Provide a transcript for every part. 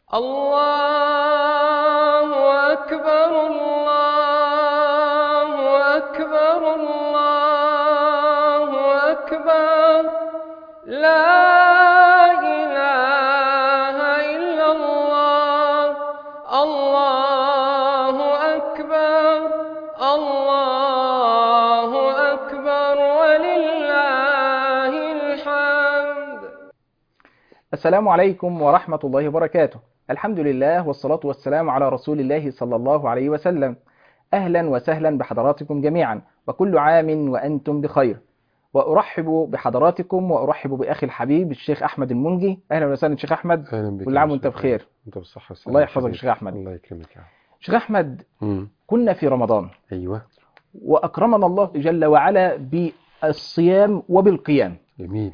الله أكبر الله أكبر الله أكبر لا إله إلا الله الله أكبر الله أكبر ولله الحمد السلام عليكم ورحمة الله وبركاته الحمد لله والصلاة والسلام على رسول الله صلى الله عليه وسلم أهلا وسهلا بحضراتكم جميعا وكل عام وأنتم بخير وأرحب بحضراتكم وأرحب بأخي الحبيب الشيخ أحمد المنجي أهلا وسهلا شيخ أحمد اهلا بك كل عام يا وأنت شيخ. بخير انت بالصحه والسلامه الله يحفظك يا حبيبي. شيخ أحمد. الله يكرمك يا عم. شيخ أحمد مم. كنا في رمضان ايوه وأكرمنا الله جل وعلا بالصيام وبالقيام جميل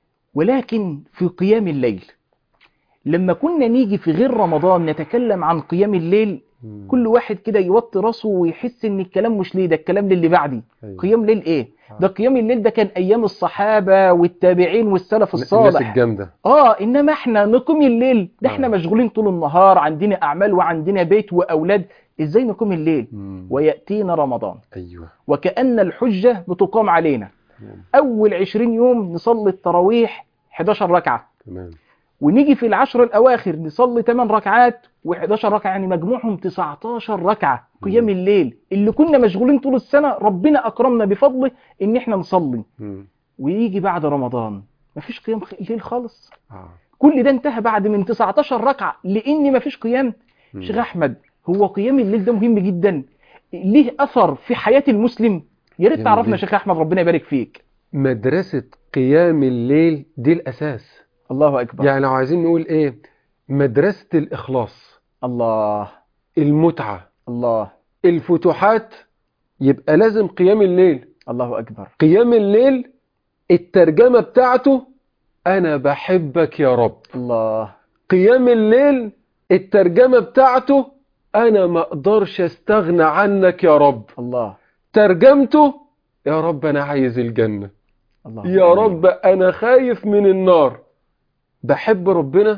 ولكن في قيام الليل لما كنا نيجي في غير رمضان نتكلم عن قيام الليل مم. كل واحد كده يوطي راسه ويحس ان الكلام مش ليه ده الكلام للي بعدي أيوة. قيام ليل ايه آه. ده قيام الليل ده كان ايام الصحابة والتابعين والسلف الناس الصالح الجامده اه انما احنا نقوم الليل ده احنا آه. مشغولين طول النهار عندنا اعمال وعندنا بيت واولاد ازاي نقوم الليل مم. ويأتينا رمضان ايوه وكأن الحجة بتقام علينا تمام اول 20 يوم نصلي التراويح 11 ركعة تمام ونيجي في العشر الأواخر نصلي 8 ركعات و11 ركعة يعني مجموعهم 19 ركعة قيام مم. الليل اللي كنا مشغولين طول السنة ربنا أكرمنا بفضله إن إحنا نصلي مم. ويجي بعد رمضان مفيش قيام خ- الليل خالص اه كل ده انتهى بعد من 19 ركعة لأن مفيش قيام مم. شيخ أحمد هو قيام الليل ده مهم جدا ليه أثر في حياة المسلم يا ريت قيام تعرفنا الليل. شيخ أحمد ربنا يبارك فيك مدرسه قيام الليل دي الاساس الله أكبر يعني لو عايزين نقول ايه مدرسه الاخلاص الله المتعه الله الفتوحات يبقى لازم قيام الليل الله أكبر قيام الليل الترجمه بتاعته انا بحبك يا رب الله قيام الليل الترجمة بتاعته أنا ما أقدرش أستغنى عنك يا رب الله ترجمته يا رب أنا عايز الجنة الله يا آمين. رب أنا خايف من النار بحب ربنا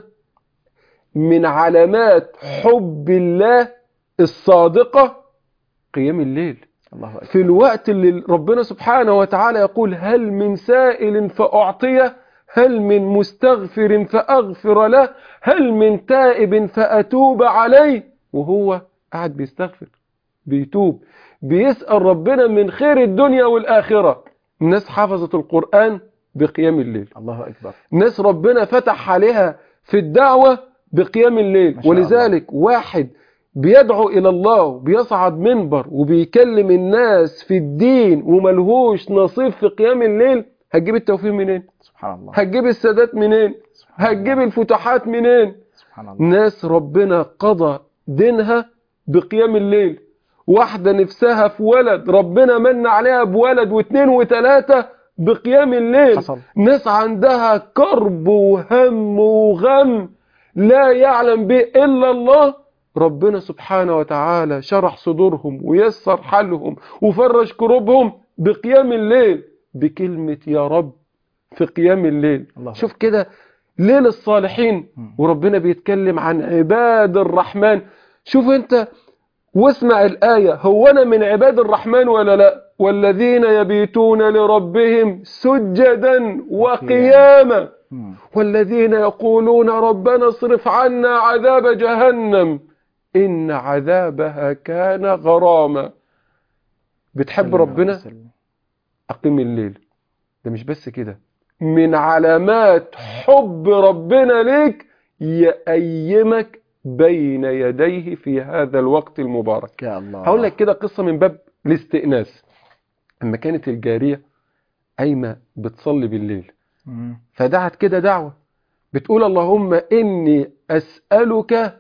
من علامات حب الله الصادقة قيام الليل الله أكبر في الوقت اللي ربنا سبحانه وتعالى يقول هل من سائل فأعطيه هل من مستغفر فأغفر له هل من تائب فأتوب عليه وهو قاعد بيستغفر بيتوب بيسأل ربنا من خير الدنيا والآخرة الناس حفظت القرآن بقيام الليل الله أكبر ناس ربنا فتح عليها في الدعوة بقيام الليل ما شاء ولذلك واحد بيدعو إلى الله وبيصعد منبر وبيكلم الناس في الدين وملهوش نصيب في قيام الليل هتجيب التوفيق منين سبحان الله هتجيب السادات منين سبحان هتجيب الله. الفتوحات منين سبحان الله ناس ربنا قضى دينها بقيام الليل واحدة نفسها في ولد ربنا من عليها بولد واثنين وثلاثة بقيام الليل حصل ناس عندها كرب وهم وغم لا يعلم به إلا الله ربنا سبحانه وتعالى شرح صدورهم ويسر حالهم وفرج كروبهم بقيام الليل بكلمة يا رب في قيام الليل الله شوف كده ليل الصالحين مم. وربنا بيتكلم عن عباد الرحمن شوف انت واسمع الآية هو أنا من عباد الرحمن ولا لا والذين يبيتون لربهم سجدا وقياما مم. والذين يقولون ربنا اصرف عنا عذاب جهنم إن عذابها كان غراما بتحب سلم ربنا عليه وسلم. أقيم الليل ده مش بس كده من علامات حب ربنا ليك يأيمك بين يديه في هذا الوقت المبارك يا الله هقول لك كده قصة من باب الاستئناس لما كانت الجارية قايمة بتصلي بالليل مم. فدعت كده دعوة بتقول اللهم إني أسألك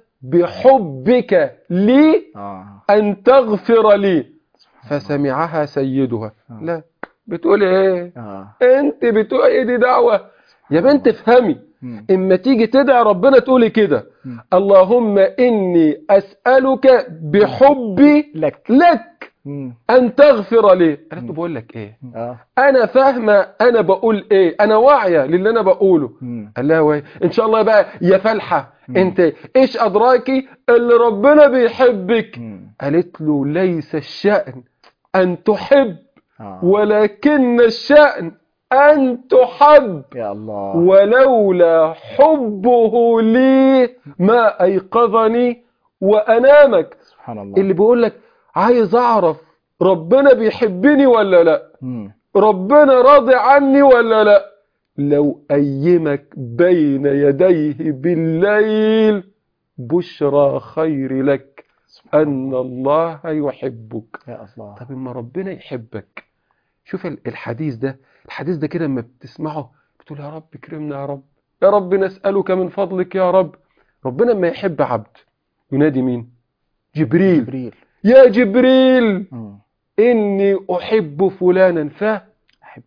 بحبك لي اه أن تغفر لي سبحان الله. فسمعها سيدها آه. لا بتقول ايه اه انت بتقول ايه دي دعوة يا بنت افهمي مم. اما تيجي تدعي ربنا تقولي كده مم. اللهم إني أسألك بحبي لك لك مم. أن تغفر لي قالت له مم. بقول لك إيه اه أنا فاهمة أنا بقول إيه أنا واعية للي أنا بقوله مم. قال لها وي ان شاء الله بقى يا فلحة مم. انت ايش ادراكي اللي ربنا بيحبك مم. قالت له ليس الشأن ان تحب آه. ولكن الشأن ان تحب يا الله ولولا حبه لي ما ايقظني وانامك سبحان الله اللي بيقول لك عايز اعرف ربنا بيحبني ولا لا مم. ربنا راضي عني ولا لا لو أيمك بين يديه بالليل بشرى خير لك سبحان أن الله يحبك يا الله طب اما ربنا يحبك شوف ال- الحديث ده الحديث ده كده لما بتسمعه بتقول يا رب اكرمنا يا رب يا رب نسألك من فضلك يا رب ربنا لما يحب عبد ينادي مين جبريل جبريل يا جبريل مم. إني أحب فلانا ف أحب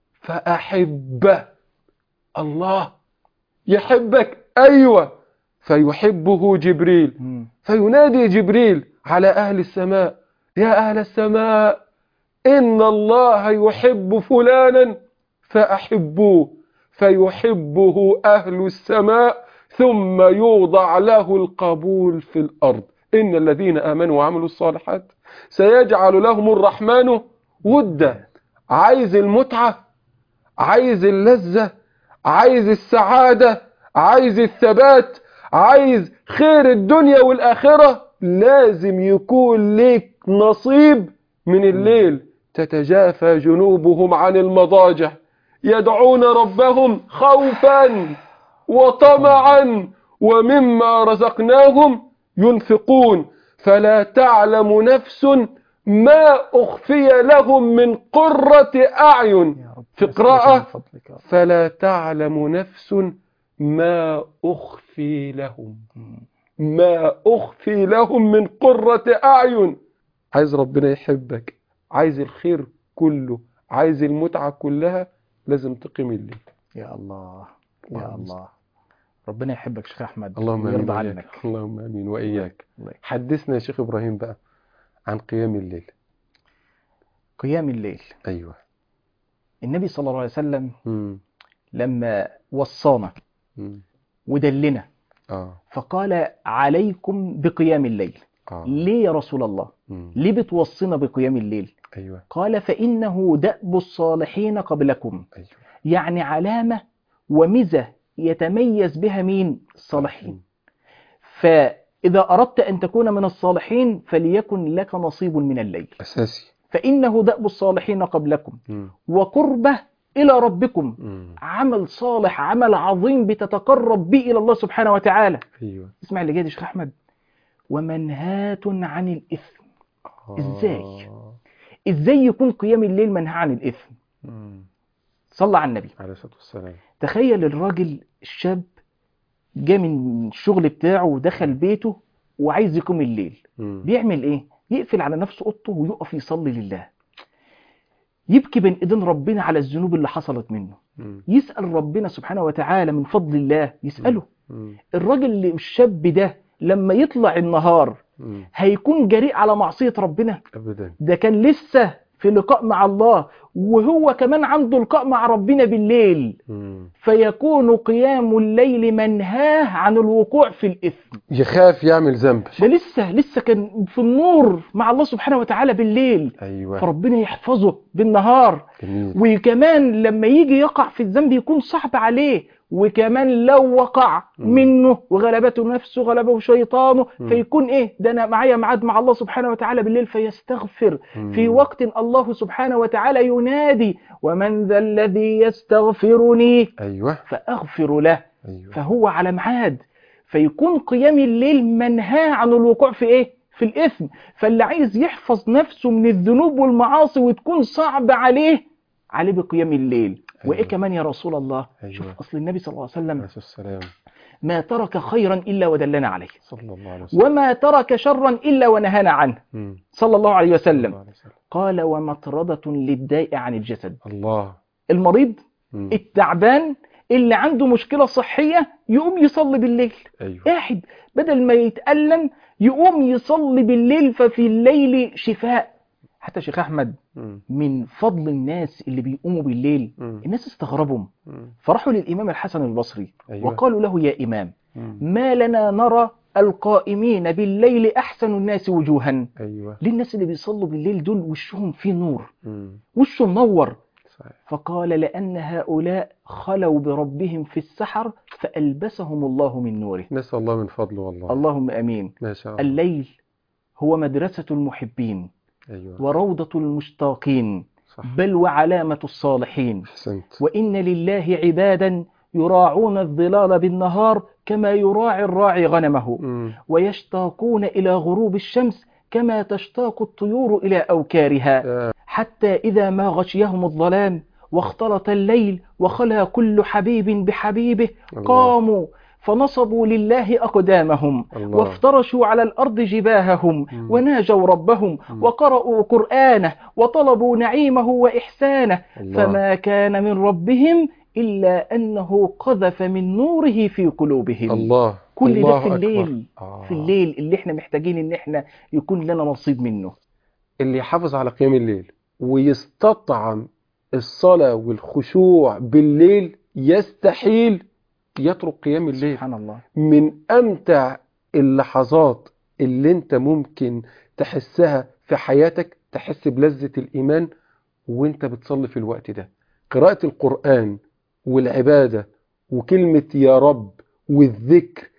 فأحبه الله يحبك أيوة فيحبه جبريل مم. فينادي جبريل على أهل السماء يا أهل السماء إن الله يحب فلانا فأحبوه فيحبه أهل السماء ثم يوضع له القبول في الأرض إن الذين آمنوا وعملوا الصالحات سيجعل لهم الرحمن ودا عايز المتعة عايز اللذة عايز السعادة عايز الثبات عايز خير الدنيا والآخرة لازم يكون ليك نصيب من الليل تتجافى جنوبهم عن المضاجع يدعون ربهم خوفا وطمعا ومما رزقناهم ينفقون فلا تعلم نفس ما أخفي لهم من قرة أعين يا رب في نسألك قراءة من فضلك يا رب. فلا تعلم نفس ما أخفي لهم مم. ما أخفي لهم من قرة أعين عايز ربنا يحبك عايز الخير كله عايز المتعة كلها لازم تقيم الليل يا الله الله يا الله ربنا يحبك شيخ احمد اللهم آمين ويرضى وإياك. عنك اللهم آمين وإياك الله. حدثنا يا شيخ إبراهيم بقى عن قيام الليل قيام الليل أيوة النبي صلى الله عليه وسلم مم. لما وصانا مم. ودلنا آه فقال عليكم بقيام الليل آه ليه يا رسول الله مم. ليه بتوصينا بقيام الليل أيوة قال فإنه دأب الصالحين قبلكم أيوة يعني علامة وميزة يتميز بها مين الصالحين فإذا أردت أن تكون من الصالحين فليكن لك نصيب من الليل أساسي فإنه دأب الصالحين قبلكم مم. وقربة إلى ربكم مم. عمل صالح عمل عظيم بتتقرب به إلى الله سبحانه وتعالى أيوة اسمع اللي جاي يا شيخ أحمد ومنهاة عن الإثم إزاي؟ آه. إزاي يكون قيام الليل منهى عن الإثم مم. صلى على النبي عليه الصلاة والسلام تخيل الراجل الشاب جاء من الشغل بتاعه ودخل بيته وعايز يقوم الليل مم. بيعمل ايه يقفل على نفسه اوضته ويقف يصلي لله يبكي بين ايدين ربنا على الذنوب اللي حصلت منه مم. يسأل ربنا سبحانه وتعالى من فضل الله يسأله مم. الراجل اللي الشاب ده لما يطلع النهار مم. هيكون جريء على معصية ربنا أبدا ده كان لسه في لقاء مع الله وهو كمان عنده لقاء مع ربنا بالليل مم. فيكون قيام الليل منهاه عن الوقوع في الإثم يخاف يعمل ذنب ده لسه لسه كان في النور مع الله سبحانه وتعالى بالليل أيوة فربنا يحفظه بالنهار جميل وكمان لما يجي يقع في الذنب يكون صعب عليه وكمان لو وقع مم. منه وغلبته نفسه غلبه شيطانه مم. فيكون ايه ده انا معايا ميعاد مع الله سبحانه وتعالى بالليل فيستغفر مم. في وقت الله سبحانه وتعالى ينادي ومن ذا الذي يستغفرني أيوة فاغفر له أيوة فهو على ميعاد فيكون قيام الليل منهاه عن الوقوع في ايه في الاثم فاللي عايز يحفظ نفسه من الذنوب والمعاصي وتكون صعب عليه عليه بقيام الليل أيوة. وايه كمان يا رسول الله أيوة. شوف اصل النبي صلى الله عليه عليه وسلم الصلاة والسلام ما ترك خيرا الا ودلنا عليه صلى الله عليه وسلم وما ترك شرا الا ونهانا عنه مم. صلى الله عليه صلى الله وسلم عليه وسلم قال ومطردة للداء عن الجسد الله المريض مم. التعبان اللي عنده مشكلة صحية يقوم يصلي بالليل ايوه قاعد بدل ما يتألم يقوم يصلي بالليل ففي الليل شفاء حتى شيخ أحمد مم. من فضل الناس اللي بيقوموا بالليل مم. الناس استغربهم مم. فراحوا للإمام الحسن البصري أيوة. وقالوا له يا إمام مم. ما لنا نرى القائمين بالليل أحسن الناس وجوها ايوه ليه الناس اللي بيصلوا بالليل دول وشهم فيه نور مم. وشه منور صحيح فقال لأن هؤلاء خلوا بربهم في السحر فألبسهم الله من نوره نسأل الله من فضله والله اللهم أمين ما شاء الله الليل هو مدرسة المحبين ايوه وروضة المشتاقين صح بل وعلامة الصالحين احسنت وإن لله عبادا يراعون الظلال بالنهار كما يراعي الراعي غنمه مم. ويشتاقون إلى غروب الشمس كما تشتاق الطيور إلى أوكارها آه. حتى إذا ما غشيهم الظلام واختلط الليل وخلا كل حبيب بحبيبه الله. قاموا فنصبوا لله أقدامهم الله. وافترشوا على الأرض جباههم مم. وناجوا ربهم مم. وقرأوا قرآنه وطلبوا نعيمه وإحسانه الله. فما كان من ربهم إلا أنه قذف من نوره في قلوبهم الله كل ده الله في أكبر. الليل آه. في الليل اللي احنا محتاجين ان احنا يكون لنا نصيب منه اللي يحافظ على قيام الليل ويستطعم الصلاة والخشوع بالليل يستحيل يترك قيام الليل سبحان الله من أمتع اللحظات اللي انت ممكن تحسها في حياتك تحس بلذة الإيمان وانت بتصلي في الوقت ده قراءة القرآن والعبادة وكلمة يا رب والذكر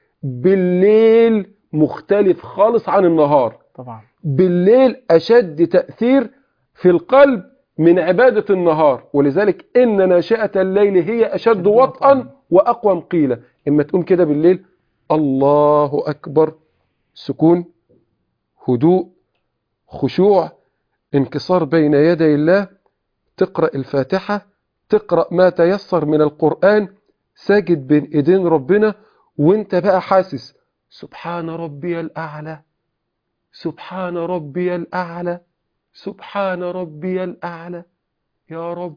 بالليل مختلف خالص عن النهار طبعا بالليل أشد تأثير في القلب من عبادة النهار ولذلك إن ناشئة الليل هي أشد وطئا وأقوم قيلة إما تقوم كده بالليل الله أكبر سكون هدوء خشوع انكسار بين يدي الله تقرأ الفاتحة تقرأ ما تيسر من القرآن ساجد بين ايدين ربنا وانت بقى حاسس سبحان ربي الأعلى سبحان ربي الأعلى سبحان ربي الأعلى يا رب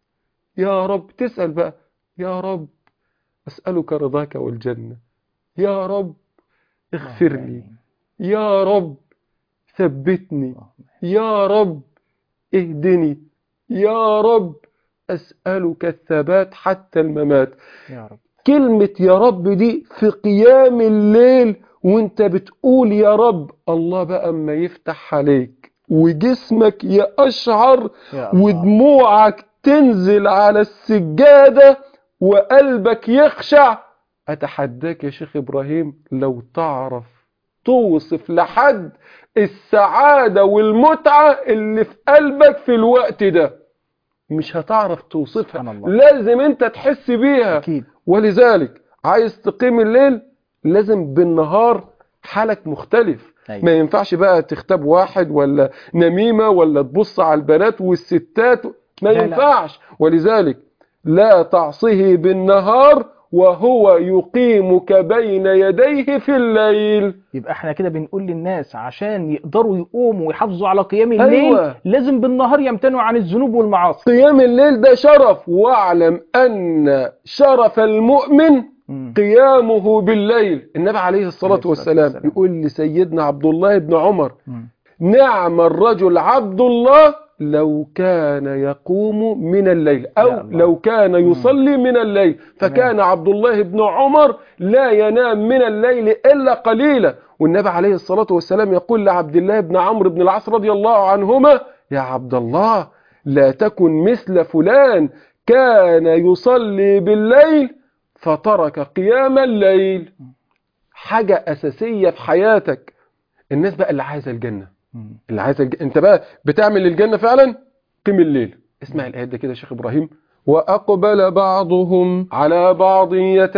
يا رب تسأل بقى يا رب أسألك رضاك والجنة يا رب اغفر لي يا رب ثبتني يا رب اهدني يا رب أسألك الثبات حتى الممات يا رب كلمة يا رب دي في قيام الليل وانت بتقول يا رب الله بقى اما يفتح عليك وجسمك يقشعر يا الله. ودموعك تنزل على السجادة وقلبك يخشع أتحداك يا شيخ إبراهيم لو تعرف توصف لحد السعادة والمتعة اللي في قلبك في الوقت ده مش هتعرف توصفها سبحان الله. لازم انت تحس بيها أكيد ولذلك عايز تقيم الليل لازم بالنهار حالك مختلف أيوة. ما ينفعش بقى تختب واحد ولا نميمة ولا تبص على البنات والستات ما لا، لا. ينفعش ولذلك لا تعصه بالنهار وهو يقيمك بين يديه في الليل يبقى احنا كده بنقول للناس عشان يقدروا يقوموا ويحافظوا على قيام الليل أيوة. لازم بالنهار يمتنعوا عن الذنوب والمعاصي قيام الليل ده شرف واعلم أن شرف المؤمن مم. قيامه بالليل النبي عليه الصلاة عليه الصلاة والسلام والسلام. يقول لسيدنا عبد الله بن عمر مم. نعم الرجل عبد الله لو كان يقوم من الليل يا أو الله. لو كان يصلي من الليل فكان عبد الله بن عمر لا ينام من الليل إلا قليلا والنبي عليه الصلاة والسلام يقول لعبد الله بن عمرو بن العاص رضي الله عنهما يا عبد الله لا تكن مثل فلان كان يصلي بالليل فترك قيام الليل حاجة أساسية في حياتك الناس بقى اللي عايزة الجنة مم. اللي عايز الج... انت بقى بتعمل الجنة فعلا قم الليل اسمع الآيات ده كده يا شيخ إبراهيم وأقبل بعضهم على بعض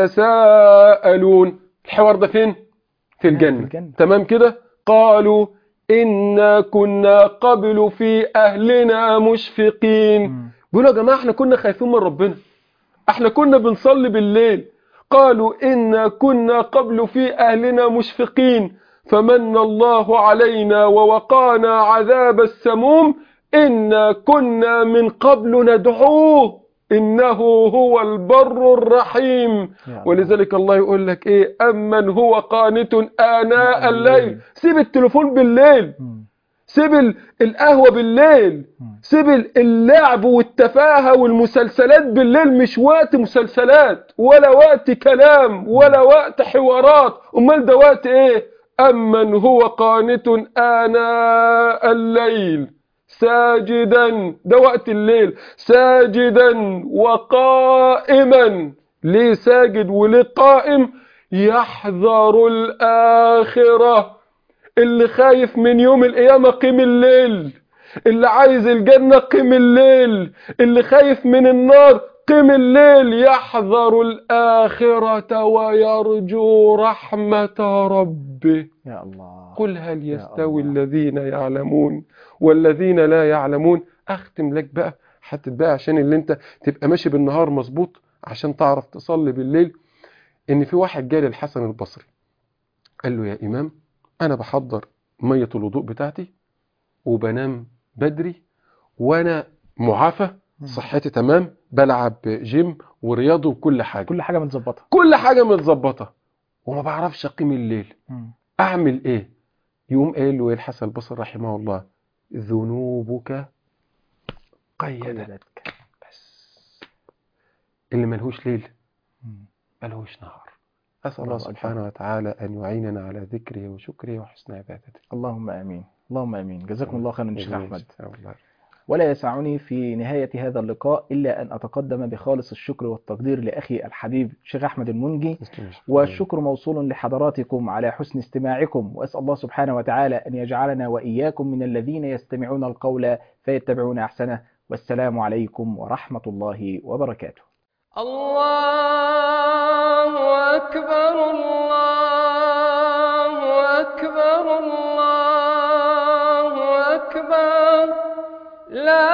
يتساءلون الحوار ده فين في الجنة, في الجنة. تمام كده قالوا إنا كنا قبل في أهلنا مشفقين مم. بيقولوا يا جماعة احنا كنا خايفين من ربنا احنا كنا بنصلي بالليل قالوا إنا كنا قبل في أهلنا مشفقين فمن الله علينا ووقانا عذاب السموم إنا كنا من قبل ندعوه إنه هو البر الرحيم يا الله. ولذلك الله يقول لك إيه أمن هو قانت آناء الليل سيب التليفون بالليل مم. سيب ال- القهوة بالليل مم. سيب ال- اللعب والتفاهة والمسلسلات بالليل مش وقت مسلسلات ولا وقت كلام ولا وقت حوارات امال ده وقت ايه امن هو قانت اناء الليل ساجدا ده وقت الليل ساجدا وقائما ليه ساجد وليه قائم يحذر الآخرة اللي خايف من يوم القيامة قيم الليل اللي عايز الجنة قيم الليل اللي خايف من النار قيم الليل يحذر الآخرة ويرجو رحمة ربه يا الله قل هل يا يستوي الله. الذين يعلمون والذين لا يعلمون اختم لك بقى حتى بقى عشان اللي انت تبقى ماشي بالنهار مظبوط عشان تعرف تصلي بالليل ان في واحد جاي للحسن البصري قال له يا امام انا بحضر ميه الوضوء بتاعتي وبنام بدري وانا معافى مم. صحتي تمام بلعب جيم ورياضه وكل حاجه كل حاجة متظبطة كل حاجه متظبطه وما بعرفش اقيم الليل مم. اعمل ايه يقوم قايل له ايه الحسن البصري رحمه الله ذنوبك قيدت قيدتك. بس اللي ملهوش ليل مم. ملهوش نهار اسال الله الله أكبر. سبحانه وتعالى ان يعيننا على ذكره وشكره وحسن عبادته اللهم امين اللهم امين جزاكم الله خيرا شيخ احمد الله. ولا يسعني في نهاية هذا اللقاء إلا أن أتقدم بخالص الشكر والتقدير لأخي الحبيب شيخ أحمد المنجي والشكر موصول لحضراتكم على حسن استماعكم وأسأل الله سبحانه وتعالى أن يجعلنا وإياكم من الذين يستمعون القول فيتبعون أحسنه والسلام عليكم ورحمة الله وبركاته الله أكبر الله أكبر الله أكبر لا